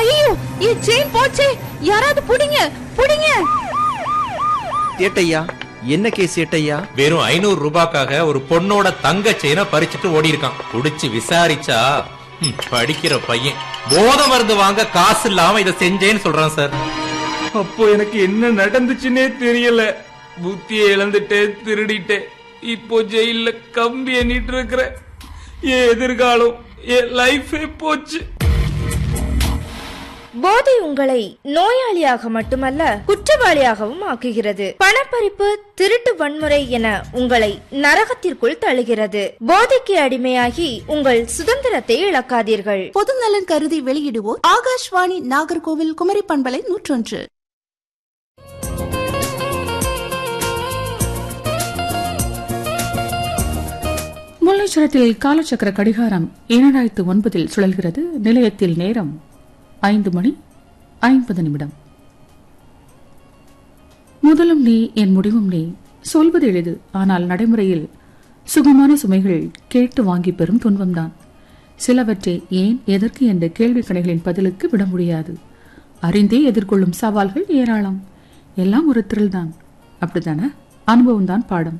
ஐயோ என் செயின் போச்சே யாராவது புடிங்க புடிங்க ஏட்டையா என்ன கேஸ் ஏட்டையா வெறும் ஐநூறு ரூபாய்க்காக ஒரு பொண்ணோட தங்க செயினை பறிச்சுட்டு ஓடி இருக்கான் குடிச்சு விசாரிச்சா ம், படிக்கிற பையன் போத மருந்து வாங்க காசு இல்லாம இதை செஞ்சேன்னு சொல்றான் சார் அப்போ எனக்கு என்ன நடந்துச்சுன்னே தெரியல புத்தியை இழந்துட்டேன் திருடிட்டேன் இப்போ ஜெயில கம்பி எண்ணிட்டு இருக்கிறேன் என் எதிர்காலம் என் லைஃபே போச்சு போதை உங்களை நோயாளியாக மட்டுமல்ல குற்றவாளியாகவும் ஆக்குகிறது பணப்பறிப்பு திருட்டு வன்முறை என உங்களை நரகத்திற்குள் தள்ளுகிறது போதைக்கு அடிமையாகி உங்கள் சுதந்திரத்தை இழக்காதீர்கள் பொதுநலன் கருதி வெளியிடுவோர் ஆகாஷ்வாணி நாகர்கோவில் குமரி பண்பலை நூற்றொன்று முல்லைச்சரத்தில் காலச்சக்கர கடிகாரம் இரண்டாயிரத்து ஒன்பதில் சுழல்கிறது நிலையத்தில் நேரம் ஐந்து மணி ஐம்பது நிமிடம் முதலும் நீ என் முடிவும் நீ சொல்வது எளிது ஆனால் நடைமுறையில் சுகமான சுமைகள் கேட்டு வாங்கி பெறும் துன்பம்தான் சிலவற்றை ஏன் எதற்கு என்ற கேள்வி கணைகளின் பதிலுக்கு விட முடியாது அறிந்தே எதிர்கொள்ளும் சவால்கள் ஏராளம் எல்லாம் ஒரு thrill தான் அப்படித்தானே அனுபவம் தான் பாடம்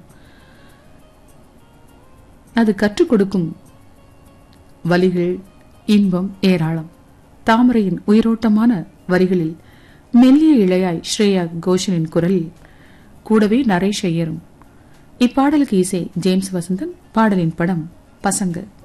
அது கற்றுக் கொடுக்கும் வலிகள் இன்பம் ஏராளம் தாமரையின் உயிரோட்டமான வரிகளில் மெல்லிய இழையாய் ஸ்ரேயா கோஷனின் குரலில் கூடவே நரேஷ் ஐயரும் இப்பாடலுக்கு இசை ஜேம்ஸ் வசந்தன் பாடலின் படம் பசங்க